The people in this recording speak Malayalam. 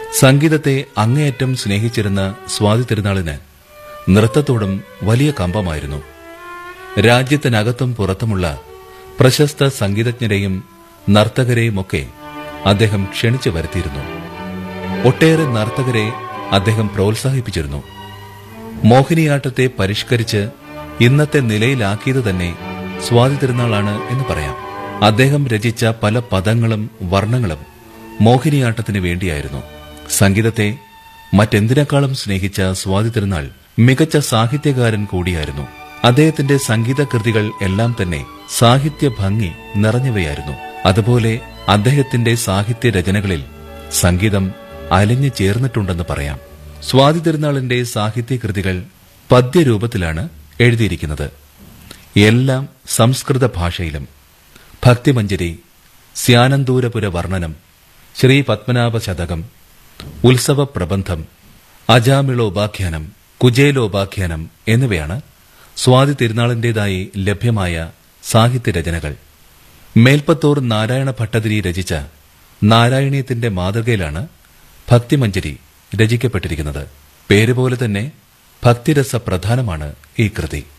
സംഗീതത്തെ അങ്ങേയറ്റം സ്നേഹിച്ചിരുന്ന സ്വാതി തിരുനാളിന് നൃത്തത്തോടും വലിയ കമ്പമായിരുന്നു രാജ്യത്തിനകത്തും പുറത്തുമുള്ള പ്രശസ്ത സംഗീതജ്ഞരെയും നർത്തകരെയുമൊക്കെ അദ്ദേഹം ക്ഷണിച്ചു വരുത്തിയിരുന്നു ഒട്ടേറെ നർത്തകരെ അദ്ദേഹം പ്രോത്സാഹിപ്പിച്ചിരുന്നു മോഹിനിയാട്ടത്തെ പരിഷ്കരിച്ച് ഇന്നത്തെ നിലയിലാക്കിയത് തന്നെ സ്വാതി തിരുനാളാണ് എന്ന് പറയാം അദ്ദേഹം രചിച്ച പല പദങ്ങളും വർണ്ണങ്ങളും മോഹിനിയാട്ടത്തിന് വേണ്ടിയായിരുന്നു സംഗീതത്തെ മറ്റെന്തിനേക്കാളും സ്നേഹിച്ച സ്വാതി തിരുനാൾ മികച്ച സാഹിത്യകാരൻ കൂടിയായിരുന്നു അദ്ദേഹത്തിന്റെ സംഗീത കൃതികൾ എല്ലാം തന്നെ സാഹിത്യ ഭംഗി നിറഞ്ഞവയായിരുന്നു അതുപോലെ അദ്ദേഹത്തിന്റെ സാഹിത്യ രചനകളിൽ സംഗീതം അലിഞ്ഞു ചേർന്നിട്ടുണ്ടെന്ന് പറയാം സ്വാതി തിരുനാളിന്റെ സാഹിത്യ കൃതികൾ പദ്യരൂപത്തിലാണ് എഴുതിയിരിക്കുന്നത് എല്ലാം സംസ്കൃത ഭാഷയിലും ഭക്തിമഞ്ജരി സ്യാനന്തൂരപുര വർണ്ണനം ശ്രീ പത്മനാഭ ശതകം ഉത്സവ പ്രബന്ധം അജാമിളോപാഖ്യാനം കുജേലോപാഖ്യാനം എന്നിവയാണ് സ്വാതി തിരുനാളിന്റേതായി ലഭ്യമായ സാഹിത്യരചനകൾ മേൽപ്പത്തൂർ നാരായണ ഭട്ടതിരി രചിച്ച നാരായണീയത്തിന്റെ മാതൃകയിലാണ് ഭക്തിമഞ്ജരി രചിക്കപ്പെട്ടിരിക്കുന്നത് പേരുപോലെ തന്നെ ഭക്തിരസ പ്രധാനമാണ് ഈ കൃതി